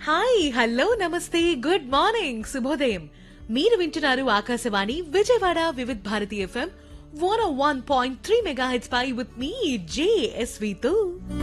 hi hello నమస్తే good morning శుభోదయం మీరు వింటున్నారు Akashvani Vijayawada Vividh Bharati FM one one point three megahertz పై విత్ మీ జేఎస్వితో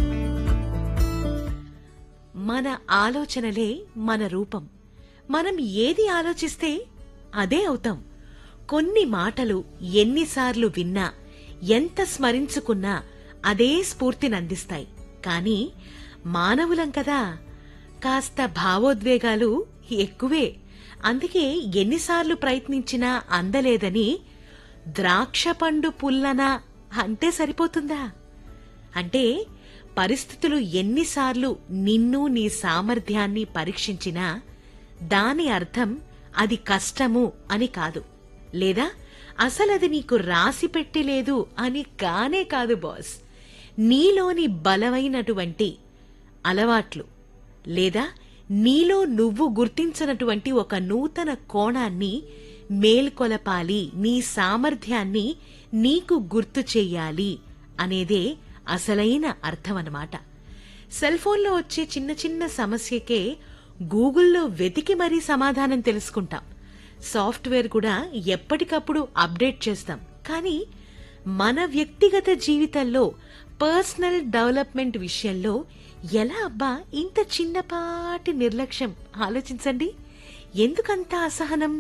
మన ఆలోచనలే మన రూపం మనం ఏది ఆలోచిస్తే అదే అవుతాం కొన్ని మాటలు ఎన్నిసార్లు విన్నా ఎంత స్మరించుకున్నా అదే స్ఫూర్తినందిస్తాయి కానీ మానవులం కదా కాస్త భావోద్వేగాలు ఎక్కువే అందుకే ఎన్నిసార్లు ప్రయత్నించినా అందలేదని ద్రాక్ష పండు పుల్లన అంటే సరిపోతుందా అంటే పరిస్థితులు ఎన్నిసార్లు నిన్ను నీ సామర్థ్యాన్ని పరీక్షించినా దాని అర్థం అది కష్టము అని కాదు లేదా అసలది నీకు రాసి పెట్టలేదు అని కానే కాదు బాస్ నీలోని బలమైనటువంటి అలవాట్లు లేదా నీలో నువ్వు గుర్తించినటువంటి ఒక నూతన కోణాన్ని మేల్కొలపాలి నీ సామర్థ్యాన్ని నీకు గుర్తు చెయ్యాలి అనేదే అసలైన అర్థమన్నమాట సెల్ ఫోన్లో వచ్చే చిన్న చిన్న సమస్యకే గూగుల్లో వెతికి మరీ సమాధానం తెలుసుకుంటాం సాఫ్ట్వేర్ కూడా ఎప్పటికప్పుడు అప్డేట్ చేస్తాం కానీ మన వ్యక్తిగత జీవితంలో పర్సనల్ డెవలప్మెంట్ విషయంలో ఎలా అబ్బా ఇంత చిన్నపాటి నిర్లక్ష్యం ఆలోచించండి ఎందుకంత అసహనం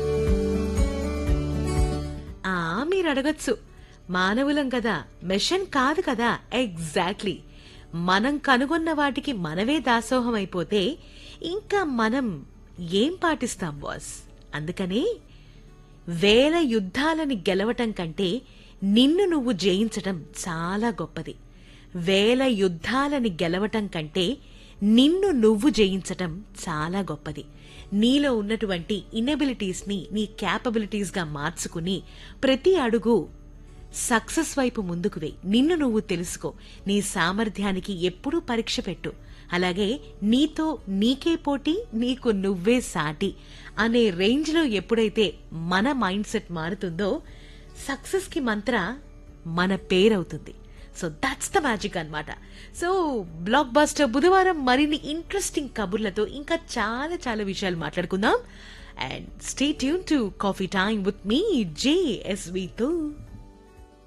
ఆ మీరు అడగచ్చు మానవులం కదా మెషిన్ కాదు కదా ఎగ్జాక్ట్లీ మనం కనుగొన్న వాటికి మనమే దాసోహం అయిపోతే ఇంకా మనం ఏం పాటిస్తాం బాస్ అందుకనే వేల యుద్ధాలని గెలవటం కంటే నిన్ను నువ్వు జయించటం చాలా గొప్పది వేల యుద్ధాలని గెలవటం కంటే నిన్ను నువ్వు జయించటం చాలా గొప్పది నీలో ఉన్నటువంటి ఇనబిలిటీస్ ని నీ క్యాపబిలిటీస్ గా మార్చుకుని ప్రతి అడుగు సక్సెస్ వైపు ముందుకు వే నిన్ను నువ్వు తెలుసుకో నీ సామర్థ్యానికి ఎప్పుడూ పరీక్ష పెట్టు అలాగే నీతో నీకే పోటీ నీకు నువ్వే సాటి అనే రేంజ్ లో ఎప్పుడైతే మన మైండ్ సెట్ మారుతుందో సక్సెస్ కి మంత్ర మన పేరవుతుంది సో దట్స్ ద మ్యాజిక్ అన్నమాట సో బ్లాక్ బాస్టర్ బుధవారం మరిన్ని ఇంట్రెస్టింగ్ కబుర్లతో ఇంకా చాలా చాలా విషయాలు మాట్లాడుకుందాం and stay tune to coffee time with మీ జేఎస్వితో